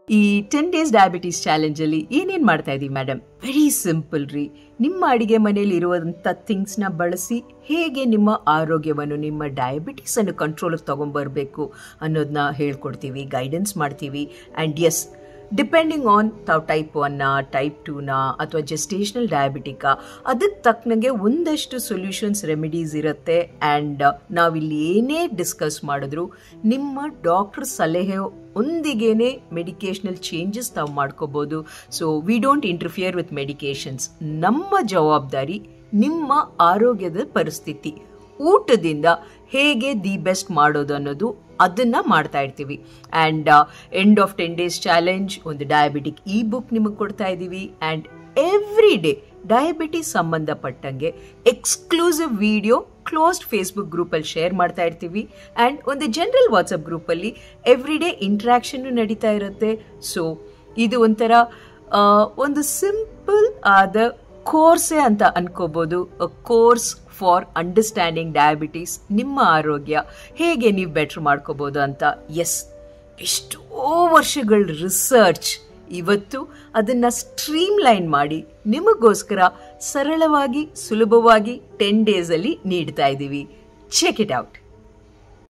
ಈ ten days diabetes challenge ಅಲ್ಲಿ ಏನೇನ್ ಮಾಡ್ತಾ ಇದೀವಿ ಮೇಡಮ್ ವೆರಿ ಸಿಂಪಲ್ ರೀ ನಿಮ್ಮ ಅಡಿಗೆ ಮನೆಯಲ್ಲಿ ಇರುವಂತ ಥಿಂಗ್ಸ್ ನ ಬಳಸಿ ಹೇಗೆ ನಿಮ್ಮ ಆರೋಗ್ಯವನ್ನು ನಿಮ್ಮ ಡಯಾಬಿಟೀಸ್ ಅನ್ನು ಕಂಟ್ರೋಲ್ ತಗೊಂಡ್ಬರ್ಬೇಕು ಅನ್ನೋದನ್ನ ಹೇಳ್ಕೊಡ್ತೀವಿ ಗೈಡೆನ್ಸ್ ಮಾಡ್ತೀವಿ ಅಂಡ್ ಎಸ್ ಡಿಪೆಂಡಿಂಗ್ ಆನ್ ತಾವು ಟೈಪ್ ಒನ್ನ ಟೈಪ್ ಟೂನ ಅಥವಾ ಜೆಸ್ಟೇಷನಲ್ ಡಯಾಬಿಟಿಕಾ ಅದಕ್ಕೆ ತಕ್ಕನಂಗೆ ಒಂದಷ್ಟು ಸೊಲ್ಯೂಷನ್ಸ್ ರೆಮಿಡೀಸ್ ಇರುತ್ತೆ ಆ್ಯಂಡ್ ನಾವಿಲ್ಲಿ ಏನೇ ಡಿಸ್ಕಸ್ ಮಾಡಿದ್ರು ನಿಮ್ಮ ಡಾಕ್ಟರ್ ಸಲಹೆ ಒಂದಿಗೇನೆ ಮೆಡಿಕೇಷನಲ್ ಚೇಂಜಸ್ ತಾವು ಮಾಡ್ಕೋಬೋದು so we don't interfere with medications ನಮ್ಮ ಜವಾಬ್ದಾರಿ ನಿಮ್ಮ ಆರೋಗ್ಯದ ಪರಿಸ್ಥಿತಿ ಊಟದಿಂದ ಹೇಗೆ ದಿ ಬೆಸ್ಟ್ ಮಾಡೋದು ಅನ್ನೋದು ಅದನ್ನ ಮಾಡ್ತಾ ಇರ್ತೀವಿ and end of ten days challenge ಒಂದು ಡಯಾಬಿಟಿಕ್ ಇ ಬುಕ್ ನಿಮಗೆ ಕೊಡ್ತಾ ಇದ್ದೀವಿ ಆ್ಯಂಡ್ ಎವ್ರಿ ಡೇ ಡಯಾಬಿಟಿಸ್ ಸಂಬಂಧಪಟ್ಟಂಗೆ ಎಕ್ಸ್ಕ್ಲೂಸಿವ್ ವಿಡಿಯೋ ಕ್ಲೋಸ್ಡ್ ಫೇಸ್ಬುಕ್ ಗ್ರೂಪಲ್ಲಿ ಶೇರ್ ಮಾಡ್ತಾ ಇರ್ತೀವಿ ಆ್ಯಂಡ್ ಒಂದು ಜನರಲ್ ವಾಟ್ಸಪ್ ಗ್ರೂಪಲ್ಲಿ ಎವ್ರಿ ಡೇ ಇಂಟ್ರಾಕ್ಷನ್ನು ನಡೀತಾ ಇರುತ್ತೆ ಸೊ ಇದು ಒಂಥರ ಆ, ಒಂದು ಸಿಂಪಲ್ ಆದ ಕೋರ್ಸೇ ಅಂತ ಅನ್ಕೋಬಹುದು ಕೋರ್ಸ್ ಫಾರ್ ಅಂಡರ್ಸ್ಟ್ಯಾಂಡಿಂಗ್ ಡಯಾಬಿಟೀಸ್ ನಿಮ್ಮ ಆರೋಗ್ಯ ಹೇಗೆ ನೀವು ಬೆಟ್ರ್ ಮಾಡ್ಕೋಬಹುದು ಅಂತ ಎಸ್ ಎಷ್ಟೋ ವರ್ಷಗಳ ರಿಸರ್ಚ್ ಇವತ್ತು ಅದನ್ನ ಸ್ಟ್ರೀಮ್ ಲೈನ್ ಮಾಡಿ ನಿಮಗೋಸ್ಕರ ಸರಳವಾಗಿ ಸುಲಭವಾಗಿ ಟೆನ್ ಡೇಸ್ ಅಲ್ಲಿ ನೀಡ್ತಾ ಇದ್ದೀವಿ ಚೆಕ್ ಇಟ್ ಔಟ್